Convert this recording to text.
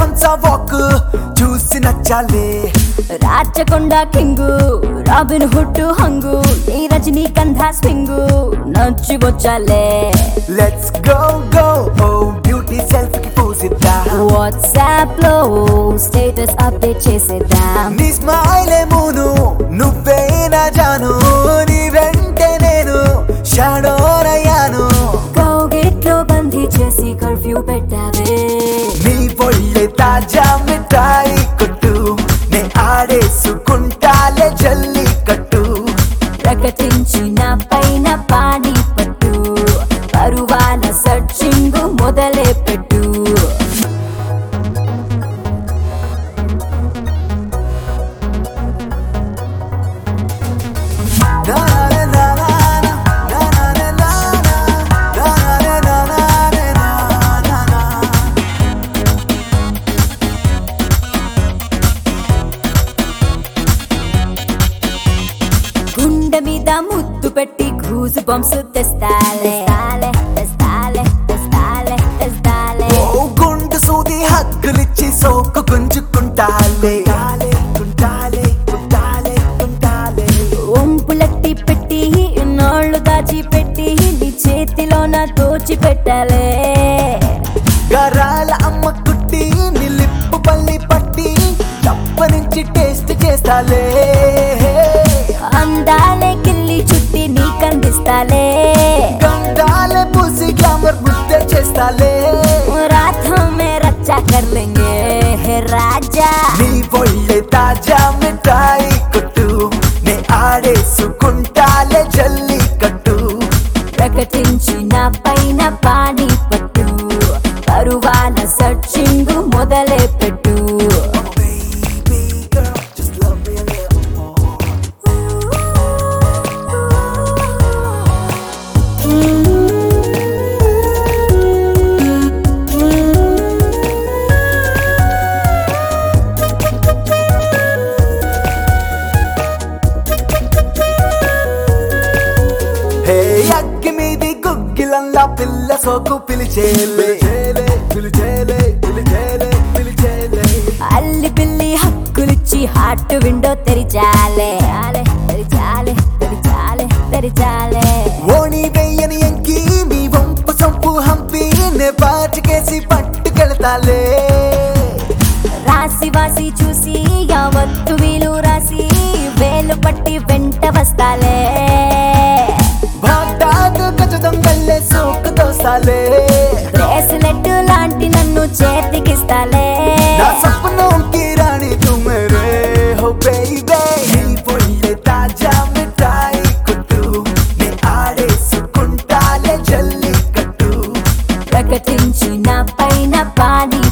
హంస వాక్ చూసి నచ్చాలే రాచకొండ కింగు రాబిన్ హుడ్ హంగు ఈ రజనీకంధ స్వింగు నచ్చి వచ్చాలే let's go go oh beauty self కి పూసిద్దాం వాట్సాప్ లో స్టేటస్ అప్డేట్ చేసేద్దాం నీ స్మైల్ మూను నువ్వే నా జాను నీ వెంటే నేను షాడోరయ్యాను కౌగిట్లో బందీ చేసి కర్ఫ్యూ పెట్టావే నీ పొయ్యే తాజా మిఠాయి కొట్టు నే ఆడేసుకుంటాలే జల్లి కట్టు ప్రకటించిన పైన పాడి పట్టు పరువాల సర్చింగ్ మొదలే పెట్టు నా నా నా నా నా నా నా నా నా నా నా నా నా నా గుండె మీద ముద్దు పెట్టి గూజు బంప్స్ తెస్తాలే తెస్తాలే తెస్తాలే తెస్తాలే తెస్తాలే ఓ గుండు సూది హక్కులిచ్చి సోకు గుంజుకుంటాలే కుంటాలే కుంటాలే కుంటాలే ఒంపులట్టి పెట్టి నోళ్ళు దాచి పెట్టి నీ చేతిలోన దోచి పెట్టాలే గరాల అమ్మ కుట్టి నిలిప్పు పల్లి పట్టి తప్ప నుంచి టేస్ట్ చేస్తాలే అందాలే కిల్లి చుట్టి నీకందిస్తాలే గంగాల పూసి గ్లామర్ ముద్ద చేస్తాలే रात में रच्चा कर लेंगे हे राजा నీ పొయ్యే తాజా మిఠాయి కొట్టు నే ఆడేసుకుంటాలే జల్లి కట్టు ప్రకటించిన పైన పాడి పట్టు పరువాల సర్చింగ్ మొదలే పెట్టు Baby girl, just love me a little more. హే అగ్గి మీది గుగ్గిలంలా పిల్ల సోకు పిలిచేలే పిలిచేలే పిలిచేలే పిలిచేలే అల్లి పిల్లి హక్కులిచ్చి హార్ట్ విండో తెరిచాలే ఆలే తెరిచాలే తెరిచాలే తెరిచాలే ఓణి వెయ్యని ఎంకి నీ వంపు సంపు హంపి నే పాటికేసి పట్టుకెళ్తాలే రాసి వాసి చూసి యావత్తు వీలు రాసి వేలు పట్టి వెంట వస్తాలే బాటాకు గజదం గల్లే సోకు దోసాలే బ్రేస్లెట్ లాంటి నన్ను చేతికిస్తాలే నా సపనోं की रानी तू मेरे हो बेबी నీ పొయ్యే తాజా మిఠాయి కొట్టు నే ఆడేసుకుంటాలే జల్లి కట్టు ప్రకటించిన పైన పాడి